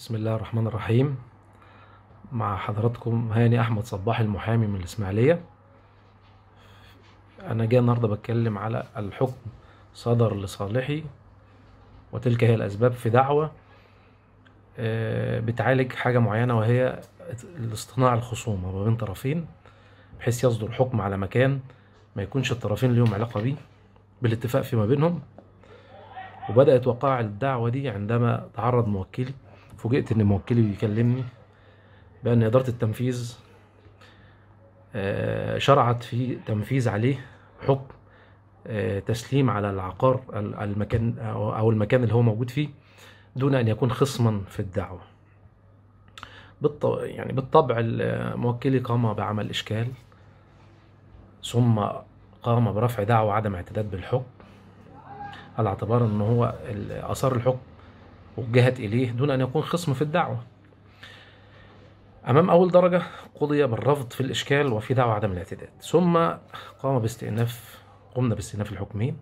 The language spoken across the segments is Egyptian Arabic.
بسم الله الرحمن الرحيم مع حضراتكم هاني احمد صباح المحامي من الاسماعيليه انا جاي النهارده بتكلم على الحكم صدر لصالحي وتلك هي الاسباب في دعوه آه، بتعالج حاجه معينه وهي الاصطناع الخصومه ما بين طرفين بحيث يصدر حكم على مكان ما يكونش الطرفين ليهم علاقه بيه بالاتفاق فيما بينهم وبدأت وقائع الدعوة دي عندما تعرض موكلي فوجئت إن موكلي بيكلمني بأن إدارة التنفيذ آه، شرعت في تنفيذ عليه حكم آه، تسليم على العقار ال- المكان أو أو المكان اللي هو موجود فيه دون أن يكون خصما في الدعوة بالطبع يعني بالطبع ال- موكلي قام بعمل إشكال ثم قام برفع دعوى عدم اعتداد بالحكم على اعتبار ان هو ال- اثار الحكم وجهت اليه دون ان يكون خصم في الدعوه امام اول درجه قضي بالرفض في الاشكال وفي دعوى عدم الاعتداد ثم قام باستئناف قمنا باستئناف الحكمين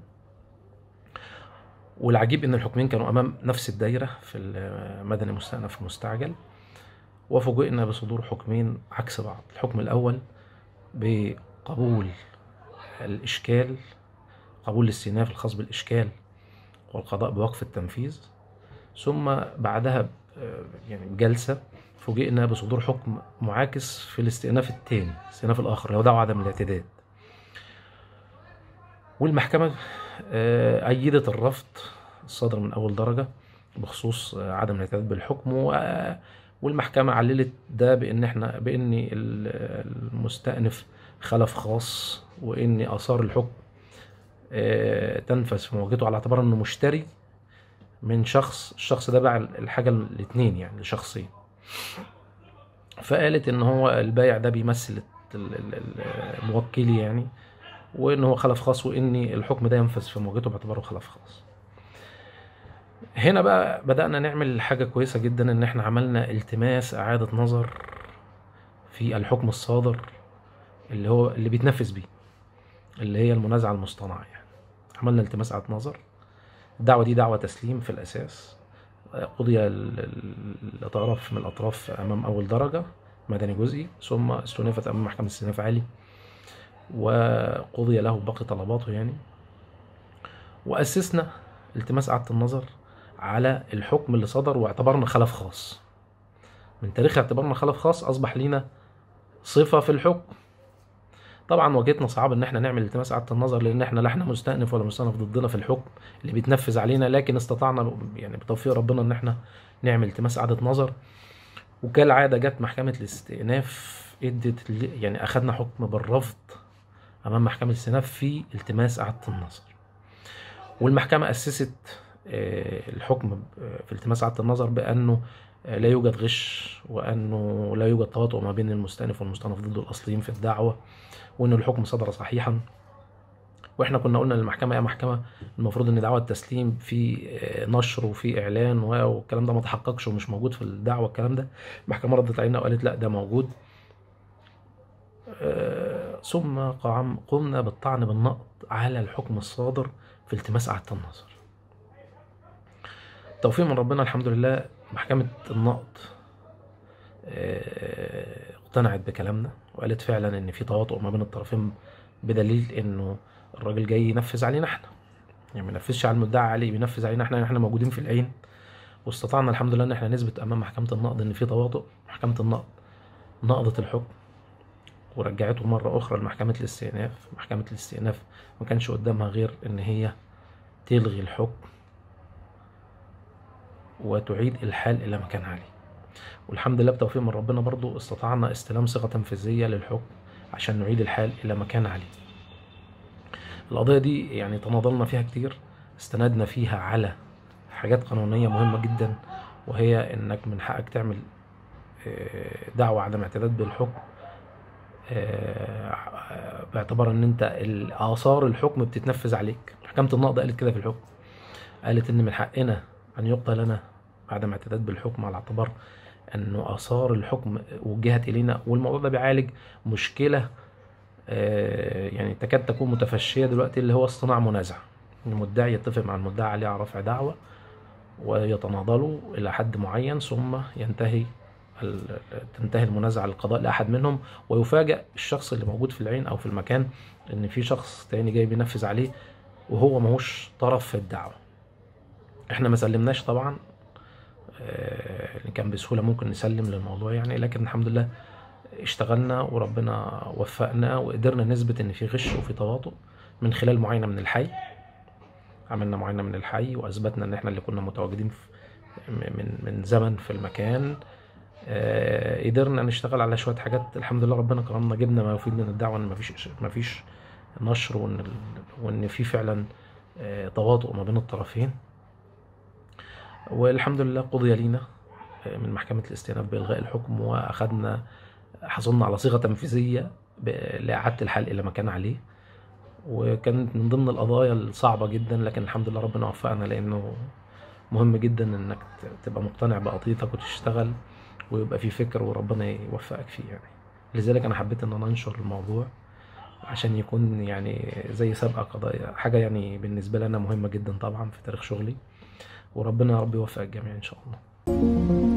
والعجيب ان الحكمين كانوا امام نفس الدايره في المدني مستأنف مستعجل وفوجئنا بصدور حكمين عكس بعض الحكم الاول بقبول الاشكال قبول الاستئناف الخاص بالإشكال والقضاء بوقف التنفيذ ثم بعدها ب- يعني بجلسة فوجئنا بصدور حكم معاكس في الاستئناف الثاني الاستئناف الآخر اللي هو دعوى عدم الاعتداد والمحكمة آه، أيدت الرفض الصادر من أول درجة بخصوص آه، عدم الاعتداد بالحكم و- والمحكمة عللت ده بإن إحنا بإن ال- المستأنف خلف خاص وإن آثار الحكم آه، تنفذ في مواجهته على اعتبار انه مشتري من شخص الشخص ده باع الحاجه الاثنين يعني لشخصين فقالت ان هو البايع ده بيمثل ال- ال- ال- الموكلي يعني وان هو خلف خاص وان الحكم ده ينفذ في مواجهته باعتباره خلف خاص هنا بقى بدأنا نعمل حاجة كويسة جدا ان احنا عملنا التماس اعادة نظر في الحكم الصادر اللي هو اللي بيتنفذ بيه اللي هي المنازعة المصطنعة يعني عملنا التماس إعادة نظر الدعوة دي دعوة تسليم في الأساس قضي ال- ال- الطرف من الأطراف أمام أول درجة مدني جزئي ثم استؤنفت أمام محكمة استئناف عالي وقضي له باقي طلباته يعني وأسسنا التماس إعادة النظر على الحكم اللي صدر واعتبرنا خلف خاص من تاريخ اعتبارنا خلف خاص أصبح لينا صفة في الحكم طبعا واجهتنا صعاب ان احنا نعمل التماس اعاده النظر لان احنا لا احنا مستأنف ولا مستأنف ضدنا في الحكم اللي بيتنفذ علينا لكن استطعنا ب- يعني بتوفيق ربنا ان احنا نعمل التماس اعاده نظر وكالعاده جت محكمه الاستئناف ادت ال- يعني اخذنا حكم بالرفض امام محكمه الاستئناف في التماس اعاده النظر والمحكمه اسست آه، الحكم ب- في التماس اعاده النظر بانه آه، لا يوجد غش وانه لا يوجد تواطؤ ما بين المستأنف والمستأنف ضد الاصليين في الدعوه وان الحكم صدر صحيحا واحنا كنا قلنا للمحكمه يا محكمه المفروض ان دعوه التسليم في آه، نشر وفي اعلان و- والكلام ده ما تحققش ومش موجود في الدعوه الكلام ده المحكمه ردت علينا وقالت لا ده موجود آه، ثم قام قمنا بالطعن بالنقض على الحكم الصادر في التماس اعاده النظر توفيق من ربنا الحمد لله محكمه النقض آه، اقتنعت بكلامنا وقالت فعلا ان في تواطؤ ما بين الطرفين بدليل انه الراجل جاي ينفذ علينا احنا يعني ما ينفذش على المدعي عليه بينفذ علينا احنا احنا موجودين في العين واستطعنا الحمد لله ان احنا نثبت امام محكمه النقض ان في تواطؤ محكمه النقض نقضت الحكم ورجعته مره اخرى لمحكمه الاستئناف محكمه الاستئناف ما كانش قدامها غير ان هي تلغي الحكم وتعيد الحال الى ما كان عليه والحمد لله بتوفيق من ربنا برضو استطعنا استلام صيغة تنفيذية للحكم عشان نعيد الحال إلى ما كان عليه القضية دي يعني تناضلنا فيها كتير استندنا فيها على حاجات قانونية مهمة جدا وهي إنك من حقك تعمل آه، دعوة عدم اعتداد بالحكم آه، باعتبار ان انت اثار الحكم بتتنفذ عليك محكمة النقض قالت كده في الحكم قالت ان من حقنا ان يقضى لنا بعدم اعتداد بالحكم على اعتبار انه اثار الحكم وجهت الينا والموضوع ده بيعالج مشكله آه، يعني تكاد تكون متفشيه دلوقتي اللي هو اصطناع منازع المدعي يتفق مع المدعي عليه على رفع دعوه ويتناضلوا إلى حد معين ثم ينتهي ال- تنتهي المنازعة للقضاء لأحد منهم ويفاجأ الشخص اللي موجود في العين أو في المكان إن في شخص تاني جاي بينفذ عليه وهو ماهوش طرف في الدعوة احنا ما سلمناش طبعا آه، كان بسهولة ممكن نسلم للموضوع يعني لكن الحمد لله اشتغلنا وربنا وفقنا وقدرنا نثبت ان في غش وفي تواطؤ من خلال معاينة من الحي عملنا معاينة من الحي واثبتنا ان احنا اللي كنا متواجدين في من من زمن في المكان آه، قدرنا نشتغل على شويه حاجات الحمد لله ربنا كرمنا جبنا ما يفيد من الدعوه ان مفيش مفيش نشر وان ال- وان في فعلا آه، تواطؤ ما بين الطرفين والحمد لله قضي لينا آه، من محكمه الاستئناف بالغاء الحكم واخذنا حصلنا على صيغه تنفيذيه ب- لاعاده الحل الى ما كان عليه وكانت من ضمن القضايا الصعبه جدا لكن الحمد لله ربنا وفقنا لانه مهم جدا انك ت- تبقى مقتنع بقضيتك وتشتغل ويبقى في فكر وربنا يوفقك فيه يعني لذلك انا حبيت ان انا انشر الموضوع عشان يكون يعني زي سابقة قضايا حاجة يعني بالنسبة لي انا مهمة جدا طبعا في تاريخ شغلي وربنا يا رب يوفق الجميع ان شاء الله